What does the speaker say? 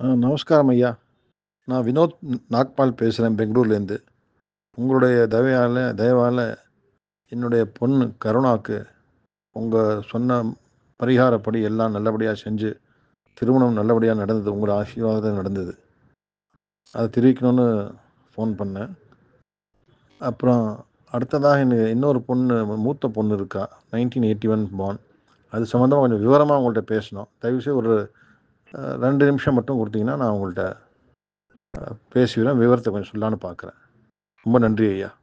ஆ நமஸ்காரம் ஐயா நான் வினோத் ந- நாக்பால் பேசுகிறேன் பெங்களூர்லேருந்து உங்களுடைய தயவால் தயவால் என்னுடைய பொண்ணு கருணாவுக்கு உங்கள் சொன்ன பரிகாரப்படி எல்லாம் நல்லபடியாக செஞ்சு திருமணம் நல்லபடியாக நடந்தது உங்களோட ஆசீர்வாதம் நடந்தது அதை தெரிவிக்கணும்னு ஃபோன் பண்ணேன் அப்புறம் அடுத்ததாக எனக்கு இன்னொரு பொண்ணு மூத்த பொண்ணு இருக்கா நைன்டீன் எயிட்டி ஒன் பான் அது சம்மந்தமாக கொஞ்சம் விவரமாக உங்கள்கிட்ட பேசணும் தயவுசெய்து ஒரு அஹ், ரெண்டு நிமிஷம் மட்டும் கொடுத்தீங்கன்னா நான் உங்கள்கிட்ட அஹ், பேசுகிறேன் விவரத்தை கொஞ்சம் சொல்லலான்னு பார்க்குறேன் ரொம்ப நன்றி ஐயா